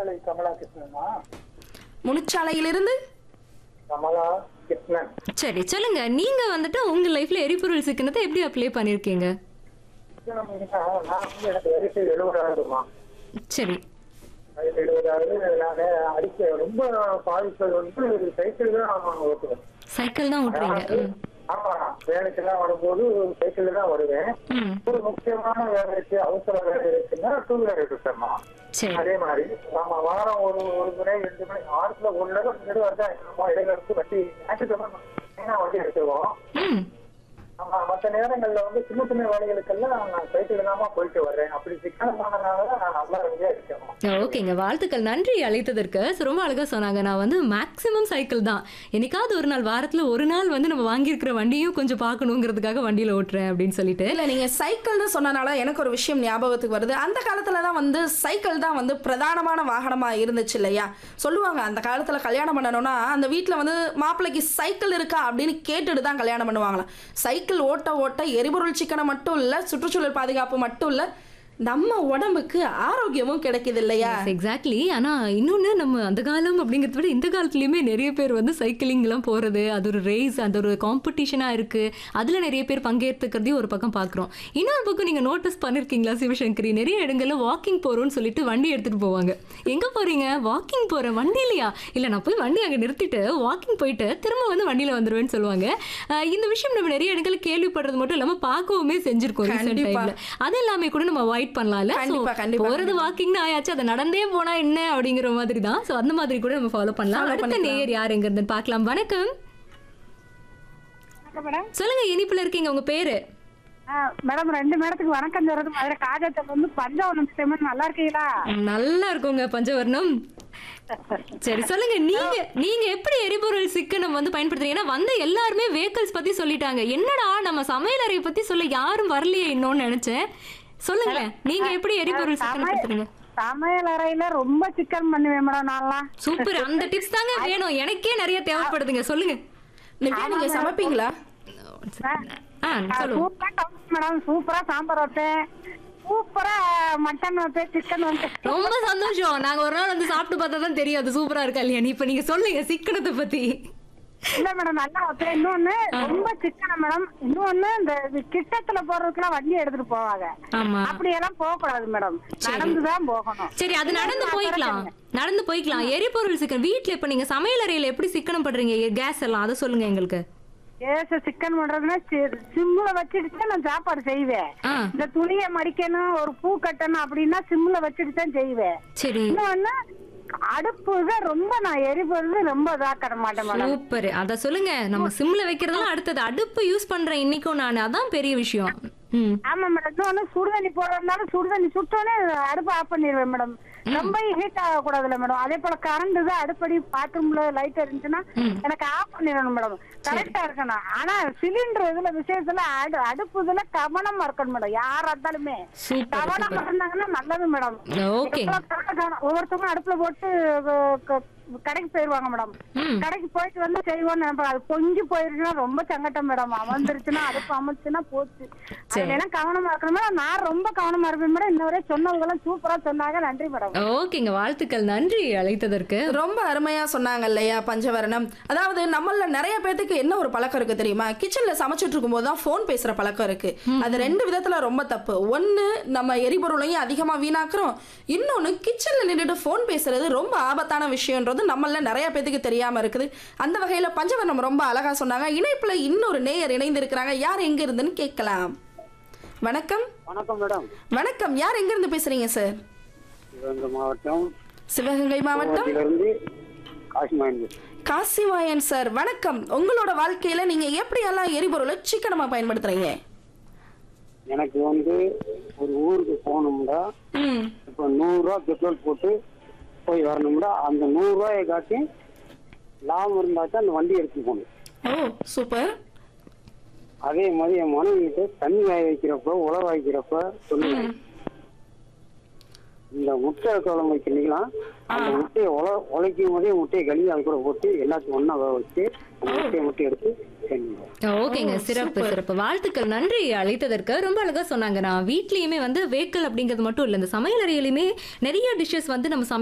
முனிச்சாலை கமலா கிருஷ்ணனா முனிச்சாலையிலிருந்து கமலா கிருஷ்ணன் சரி சொல்லுங்க நீங்க வந்துட்டு உங்க லைஃப்ல எரிபொருள் சிக்கனத்தை எப்படி அப்ளை பண்ணிருக்கீங்க சிக்கனம் அப்படின்னா, நான் வந்து எனக்கு வயசு எழுபதாயிரமா சரி வயசு எழுபதாயிரம் நான் அடிக்க ரொம்ப பாதிப்பது வந்து சைக்கிள் தான் நான் ஓட்டுவேன் சைக்கிள் தான் ஓட்டுறீங்க ம். ஆமா வேலைக்கெல்லாம் வரும்போது சைக்கிள் தான் வருவேன் ம் ஒரு முக்கியமான வேலை இருக்கு அவசர வேலை இருக்குன்னா டூ வீலர் எடுத்துட்டோமா சரி அதே மாதிரி நம்ம வாரம் ஒரு ஒரு முறை ரெண்டு முறை வாரத்துல ஒரு நேரம் ரெண்டு வருஷம் நம்ம இடையில இருந்து வண்டி ஞாயிற்றுக்கிழமை மெயினா வண்டி எடுத்துருவோம் ம் ஆமா மற்ற நேரங்கள்ல வந்து சின்ன சின்ன வேலைகளுக்கெல்லாம் நான் சைக்கிள் தாமா போயிட்டு வர்றேன் அப்படி சிக்கனமானனால நான் நல்லா வண்டியா இருக்கணும் ஓகேங்க வாழ்த்துக்கள் நன்றி அழைத்ததற்கு So, ரொம்ப அழகா சொன்னாங்க நான் வந்து மேக்ஸிமம் சைக்கிள் தான் என்னைக்காவது ஒரு நாள் வாரத்துல ஒரு நாள் வந்து நம்ம வாங்கியிருக்கிற வண்டியும் கொஞ்சம் பார்க்கணுங்கிறதுக்காக வண்டியில ஓட்டுறேன் அப்படின்னு சொல்லிட்டு இல்ல நீங்க சைக்கிள்னு சொன்னனால எனக்கு ஒரு விஷயம் ஞாபகத்துக்கு வருது அந்த காலத்துல தான் வந்து சைக்கிள் தான் வந்து பிரதானமான வாகனமா இருந்துச்சு இல்லையா சொல்லுவாங்க அந்த காலத்துல கல்யாணம் பண்ணணும்னா அந்த வீட்ல வந்து மாப்பிள்ளைக்கு சைக்கிள் இருக்கா அப்படின்னு கேட்டுட்டு தான் கல்யாணம் பண்ணுவாங்களாம் சைக்கிள் ஓட்ட ஓட்ட எரிபொருள் சிக்கனம் மட்டும் இல்ல சுற்றுச்சூழல் பாதுகாப்பு மட்டும் இல்ல நம்ம உடம்புக்கு ஆரோக்கியமும் கிடைக்குது இல்லையா எக்ஸாக்ட்லி ஆனா இன்னொன்னு நம்ம அந்த காலம் அப்படிங்கறத விட இந்த காலத்துலயுமே நிறைய பேர் வந்து சைக்கிளிங் எல்லாம் போறது அது ஒரு ரேஸ் அது ஒரு காம்படிஷனா இருக்கு அதுல நிறைய பேர் பங்கேற்றுக்கிறதையும் ஒரு பக்கம் பாக்குறோம் இன்னொரு பக்கம் நீங்க நோட்டீஸ் பண்ணிருக்கீங்களா சிவசங்கரி நிறைய இடங்கள்ல வாக்கிங் போறோம்னு சொல்லிட்டு வண்டி எடுத்துட்டு போவாங்க எங்க போறீங்க வாக்கிங் போறேன் வண்டி இல்லையா இல்ல நான் போய் வண்டி அங்க நிறுத்திட்டு வாக்கிங் போயிட்டு திரும்ப வந்து வண்டியில வந்துருவேன்னு சொல்லுவாங்க அஹ் இந்த விஷயம் நம்ம நிறைய இடங்கள்ல கேள்விப்படுறது மட்டும் இல்லாம பார்க்கவுமே செஞ்சிருக்கோம் ரீசெண்ட் கண்டிப்பா. டைம்ல அது எல்லாமே கூட நம்ம அவாய்ட் பண்ணலாம்ல So, கண்டிப்பா, கண்டிப்பா, போறது வாக்கிங்னு ஆயாச்சு அதை நடந்தே போனா என்ன அப்படிங்கிற மாதிரி தான் ஸோ அந்த மாதிரி கூட நம்ம ஃபாலோ பண்ணலாம் Follow அடுத்த பண்ணிக்கலாம். நேயர் யார் எங்க இருந்து பார்க்கலாம் வணக்கம் மேடம் சொல்லுங்க இனிப்புல இருக்கீங்க உங்க பேரு மேடம் ரெண்டு மேடத்துக்கு வணக்கம் சொல்றது மதுரை காஜாத்தில் வந்து பஞ்சாவனம் சிமெண்ட் நல்லா இருக்கீங்களா நல்லா இருக்குங்க பஞ்சவர்ணம் சரி சொல்லுங்க நீங்க நீங்க எப்படி எரிபொருள் சிக்கனம் வந்து பயன்படுத்துறீங்க ஏன்னா வந்த எல்லாருமே வெஹிக்கிள்ஸ் பத்தி சொல்லிட்டாங்க என்னடா நம்ம சமையல் அறையை பத்தி சொல்ல யாரும் வரலையே இன்னொன்னு நினைச்சேன் சொல்லுங்களேன் நீங்க எப்படி எரிபொருள் சிக்கனம் படுத்துறீங்க சமையல் அறையில ரொம்ப சிக்கன் பண்ணுவேன் மேடம் நான்லாம் சூப்பர் அந்த டிப்ஸ் தாங்க வேணும் எனக்கே நிறைய தேவைப்படுதுங்க சொல்லுங்க நிவ்யா நீங்க சமைப்பீங்களா ஆ சொல்லுங்க சூப்பரா டவுன் மேடம் சூப்பரா சாம்பார் வைப்பேன் சூப்பரா மட்டன் வைப்பேன் சிக்கன் வைப்பேன் ரொம்ப சந்தோஷம் நாங்க ஒரு நாள் வந்து சாப்பிட்டு பார்த்தா தான் தெரியும் அது சூப்பரா இருக்கா இல்லையா இப்ப நீங்க சொல்லுங்க சிக்கனத்தை பத்தி இல்ல மேடம் நல்லா வைப்பேன் இன்னொன்னு ரொம்ப சிக்கன மேடம் இன்னொன்னு இந்த இது கிட்டத்துல போறதுக்குலாம் வண்டி எடுத்துட்டு போவாங்க ஆமா அப்படியெல்லாம் போக கூடாது மேடம் நடந்துதான் போகணும் சரி அது நடந்து போய்க்கலாம் நடந்து போய்க்கலாம் எரிபொருள் சிக்கன் வீட்ல இப்ப நீங்க சமையல் அறையில எப்படி சிக்கனம் பண்றீங்க கேஸ் எல்லாம் அதை சொல்லுங்க எங்களுக்கு ஏச சிக்கன் பண்றதுன்னா சிம்ல வச்சுட்டு தான் நான் சாப்பாடு செய்வேன் ஆ இந்த துணியை மடிக்கணும் ஒரு பூ கட்டணும் அப்படின்னா சிம்ல வச்சுட்டு தான் செய்வேன் சரி இன்னொன்னு அடுப்பு தான் ரொம்ப நான் எரிபொருள் ரொம்ப இதாக்கட மாட்டேன் மேடம் சூப்பர் அத சொல்லுங்க நம்ம சிம்ல வைக்கிறதெல்லாம் அடுத்தது அடுப்பு யூஸ் பண்றேன் இன்னைக்கும் நான் அதான் பெரிய விஷயம் ம் ஆமா மேடம் இன்னொன்னு சுடுதண்ணி போடுறதுனால சுடுதண்ணி சுட்டோன்னே அடுப்பு ஆஃப் பண்ணிடுவேன் மேடம் ரொம்ப ஹீட் ஆகக்கூடாதுல்ல மேடம் அதே போல கரண்ட் தான் அடுப்படி பாத்ரூம்ல லைட் இருந்துச்சுன்னா எனக்கு ஆஃப் பண்ணிடணும் மேடம் கரெக்டா இருக்கணும் ஆனா சிலிண்டர் இதுல விஷயத்துல அடு அடுப்பு இதுல கவனமா இருக்கணும் மேடம் யாரா இருந்தாலுமே சூப்பர் கவனமா இருந்தாங்கன்னா நல்லது மேடம் ஓகே ஒவ்வொருத்தவங்க அடுப்புல போட்டு அஹ், க- கடைக்கு போயிருவாங்க மேடம் ம் கடைக்கு போயிட்டு வந்து செய்வோம்னு நினைப்பாங்க அது பொங்கி போயிருச்சுன்னா ரொம்ப சங்கட்டம் மேடம் அமர்ந்துருச்சுன்னா அடுப்பு அமைச்சுன்னா போச்சு அதுல எல்லாம் கவனமா இருக்கணும் மேடம் நான் ரொம்ப கவனமா இருப்பேன் மேடம் இன்ன வரை சொன்னவங்க எல்லாம் சூப்பரா சொன்னாங்க நன்றி மேடம் ஓகேங்க வாழ்த்துக்கள் நன்றி அழைத்ததற்கு ரொம்ப அருமையா சொன்னாங்க இல்லையா பஞ்சவரணம் அதாவது நம்மள நிறைய பேத்துக்கு என்ன ஒரு பழக்கம் இருக்கு தெரியுமா கிச்சன்ல சமைச்சிட்டு இருக்கும்போது தான் ஃபோன் பேசுற பழக்கம் இருக்கு அது ரெண்டு விதத்துல ரொம்ப தப்பு ஒண்ணு நம்ம எரிபொருளையும் அதிகமா வீணாக்குறோம் இன்னொன்னு கிச்சன்ல நின்றுட்டு ஃபோன் பேசுறது ரொம்ப ஆபத்தான விஷயம்ன்றது நம்மள நிறைய பேத்துக்கு தெரியாம இருக்குது அந்த வகையில பஞ்சவரணம் ரொம்ப அழகா சொன்னாங்க இணைப்புல இன்னொரு நேயர் இணைந்து இருக்கிறாங்க யார் எங்க இருந்துன்னு கேட்கலாம் வணக்கம் வணக்கம் மேடம் வணக்கம் யார் எங்க இருந்து பேசுறீங்க சார் சிவகங்கை மாவட்டம் சிவகங்கை மாவட்டம் இருந்து காசிமாயன் காசிவாயன் சார் வணக்கம் உங்களோட வாழ்க்கையில நீங்க எப்படியெல்லாம் எரிபொருளை சிக்கனமா பயன்படுத்துறீங்க எனக்கு வந்து ஒரு ஊருக்கு போகணும்னா ம் இப்போ நூறுரூவா பெட்ரோல் போட்டு போய் வரணும்னா அந்த நூறுரூவாயை காட்டி லாபம் இருந்தா தான் அந்த வண்டி எடுத்துட்டு போகணும் ஓ சூப்பர் அதே மாதிரி என் மனைவிட்டு தண்ணி காய வைக்கிறப்ப உழவு வைக்கிறப்ப சொல்லுவேன் இந்த முட்டை குழம்பு வைக்கிறீங்களா அந்த முட்டையை உல உழைக்கும் போதே முட்டையை கழுவி அது கூட போட்டு எல்லாத்தையும் ஒண்ணா வேக வச்சு அந்த முட்டையை மட்டும் எடுத்து செஞ்சுருவோம் ஓகேங்க சிறப்பு சிறப்பு வாழ்த்துக்கள் நன்றி அழைத்ததற்கு ரொம்ப அழகா சொன்னாங்க நான் வீட்லயுமே வந்து வேக்கல் அப்படிங்கிறது மட்டும் இல்ல இந்த சமையல் அறையிலுமே நிறைய டிஷ்ஷஸ் வந்து நம்ம சமை